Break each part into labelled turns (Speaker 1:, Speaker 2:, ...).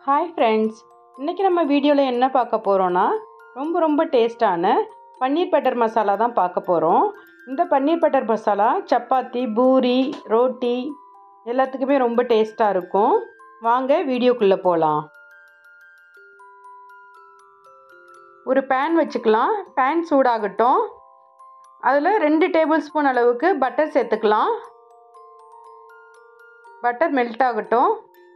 Speaker 1: hi friends இன்றைக்கி நம்ம வீடியோவில் என்ன பார்க்க போகிறோன்னா ரொம்ப ரொம்ப டேஸ்டான பன்னீர் பட்டர் மசாலா தான் பார்க்க போகிறோம் இந்த பன்னீர் பட்டர் மசாலா சப்பாத்தி பூரி ரோட்டி எல்லாத்துக்குமே ரொம்ப டேஸ்ட்டாக இருக்கும் வாங்க வீடியோக்குள்ளே போகலாம் ஒரு பேன் வச்சுக்கலாம் பேன் சூடாகட்டும் அதில் ரெண்டு டேபிள் ஸ்பூன் அளவுக்கு பட்டர் சேர்த்துக்கலாம் பட்டர் மெல்ட் ஆகட்டும்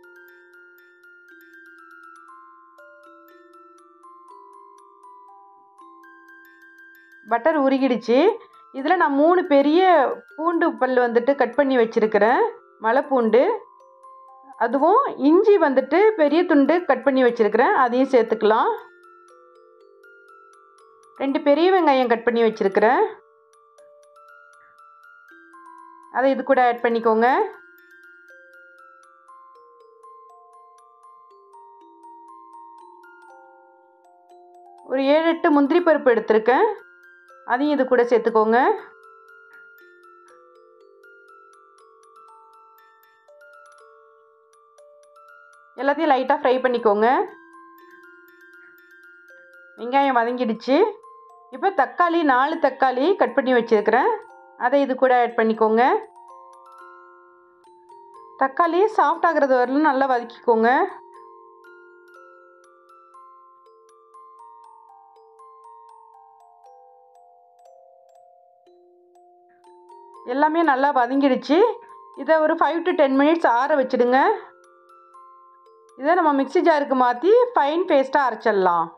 Speaker 1: பட்டர் உருகிடுச்சு இதில் நான் மூணு பெரிய பூண்டு பல் வந்துட்டு கட் பண்ணி வச்சுருக்கிறேன் மலை பூண்டு அதுவும் இஞ்சி வந்துட்டு பெரிய துண்டு கட் பண்ணி வச்சுருக்கிறேன் அதையும் சேர்த்துக்கலாம் ரெண்டு பெரிய வெங்காயம் கட் பண்ணி வச்சுருக்கிறேன் அதை இது கூட ஆட் பண்ணிக்கோங்க ஒரு ஏழு எட்டு முந்திரி பருப்பு எடுத்திருக்கேன் அதையும் இது கூட சேர்த்துக்கோங்க எல்லாத்தையும் லைட்டாக ஃப்ரை பண்ணிக்கோங்க வெங்காயம் வதங்கிடுச்சு இப்போ தக்காளி நாலு தக்காளி கட் பண்ணி வச்சுருக்கிறேன் அதை இது கூட ஆட் பண்ணிக்கோங்க தக்காளி சாஃப்ட் ஆகிறது வரலும் நல்லா வதக்கிக்கோங்க எல்லாமே நல்லா வதங்கிடுச்சு இதை ஒரு ஃபைவ் டு டென் மினிட்ஸ் ஆற வச்சுடுங்க இதை நம்ம மிக்சி ஜாருக்கு மாற்றி ஃபைன் பேஸ்ட்டாக அரைச்சிடலாம்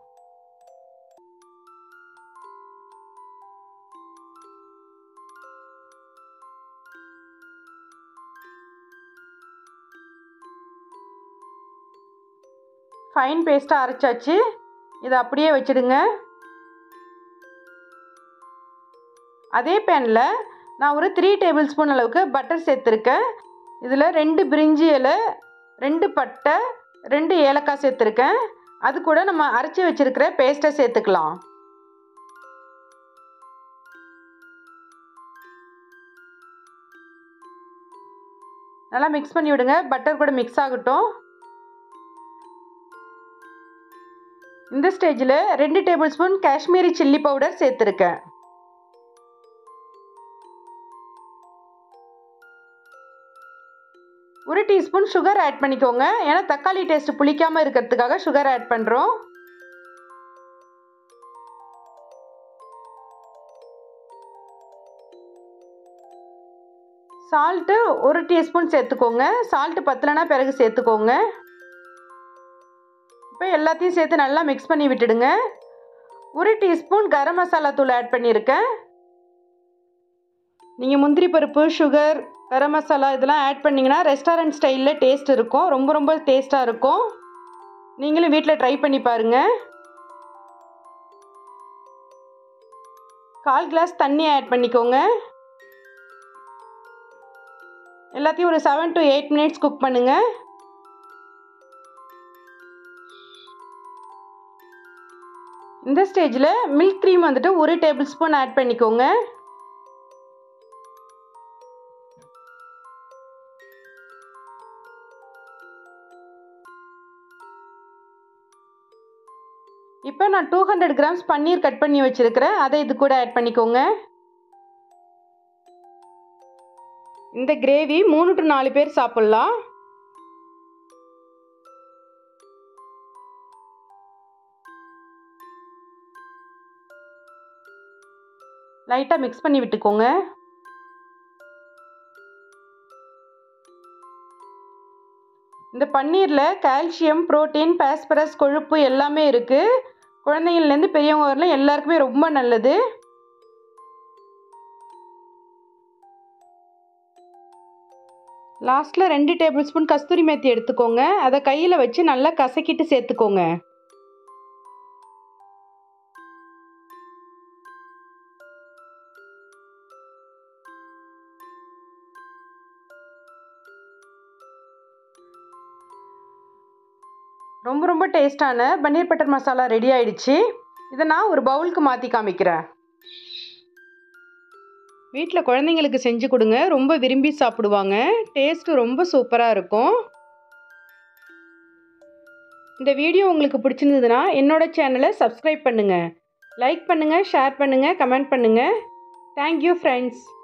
Speaker 1: ஃபைன் பேஸ்ட்டாக அரைச்சாச்சு இதை அப்படியே வச்சுடுங்க அதே பேனில் நான் ஒரு த்ரீ டேபிள் ஸ்பூன் அளவுக்கு பட்டர் சேர்த்துருக்கேன் இதில் ரெண்டு பிரிஞ்சி இலை ரெண்டு பட்டை ரெண்டு ஏலக்காய் சேர்த்துருக்கேன் அது கூட நம்ம அரைச்சி வச்சுருக்கிற பேஸ்ட்டை சேர்த்துக்கலாம் நல்லா மிக்ஸ் பண்ணி விடுங்க பட்டர் கூட மிக்ஸ் ஆகட்டும் இந்த ஸ்டேஜில் ரெண்டு table spoon Kashmiri chilli powder சேர்த்துருக்கேன் ஒரு டீஸ்பூன் சுகர் ஆட் பண்ணிக்கோங்க ஏன்னா தக்காளி டேஸ்ட் புளிக்காமல் இருக்கிறதுக்காக சுகர் ஆட் பண்ணுறோம் சால்ட்டு ஒரு டீஸ்பூன் சேர்த்துக்கோங்க சால்ட்டு பத்தலைனா பிறகு சேர்த்துக்கோங்க இப்போ எல்லாத்தையும் சேர்த்து நல்லா மிக்ஸ் பண்ணி விட்டுடுங்க ஒரு டீஸ்பூன் கரம் மசாலா தூள் ஆட் பண்ணியிருக்கேன் நீங்கள் முந்திரி பருப்பு சுகர் கரம் மசாலா இதெல்லாம் ஆட் பண்ணிங்கன்னா ரெஸ்டாரண்ட் ஸ்டைலில் டேஸ்ட் இருக்கும் ரொம்ப ரொம்ப டேஸ்ட்டாக இருக்கும் நீங்களும் வீட்டில் ட்ரை பண்ணி பாருங்கள் கால் கிளாஸ் தண்ணி ஆட் பண்ணிக்கோங்க எல்லாத்தையும் ஒரு seven to eight minutes cook பண்ணுங்கள் இந்த ஸ்டேஜில் மில்க் க்ரீம் வந்துட்டு ஒரு டேபிள் ஸ்பூன் ஆட் பண்ணிக்கோங்க இப்போ நான் two hundred grams paneer cut பண்ணி வச்சுருக்கிறேன் அதை இது கூட ஆட் பண்ணிக்கோங்க இந்த கிரேவி மூணு டு நாலு பேர் சாப்பிட்லாம் லைட்டாக மிக்ஸ் பண்ணி விட்டுக்கோங்க இந்த பன்னீரில் கால்சியம் புரோட்டீன் பாஸ்பரஸ் கொழுப்பு எல்லாமே இருக்குது குழந்தைங்கள்லேருந்து பெரியவங்க வரலாம் எல்லாருக்குமே ரொம்ப நல்லது லாஸ்ட்டில் ரெண்டு டேபிள் ஸ்பூன் கஸ்தூரி மேத்தி எடுத்துக்கோங்க அதை கையில் வச்சு நல்லா கசக்கிட்டு சேர்த்துக்கோங்க ரொம்ப ரொம்ப டேஸ்டான பன்னீர் பட்டர் மசாலா ரெடி ஆயிடுச்சு இதை நான் ஒரு பவுலுக்கு மாற்றி காமிக்கிறேன் வீட்டில் குழந்தைங்களுக்கு செஞ்சு கொடுங்க ரொம்ப விரும்பி சாப்பிடுவாங்க டேஸ்ட்டு ரொம்ப சூப்பராக இருக்கும் இந்த வீடியோ உங்களுக்கு பிடிச்சிருந்ததுன்னா என்னோடய சேனலை சப்ஸ்கிரைப் பண்ணுங்கள் லைக் பண்ணுங்கள் ஷேர் பண்ணுங்கள் கமெண்ட் பண்ணுங்கள் தேங்க்யூ ஃப்ரெண்ட்ஸ்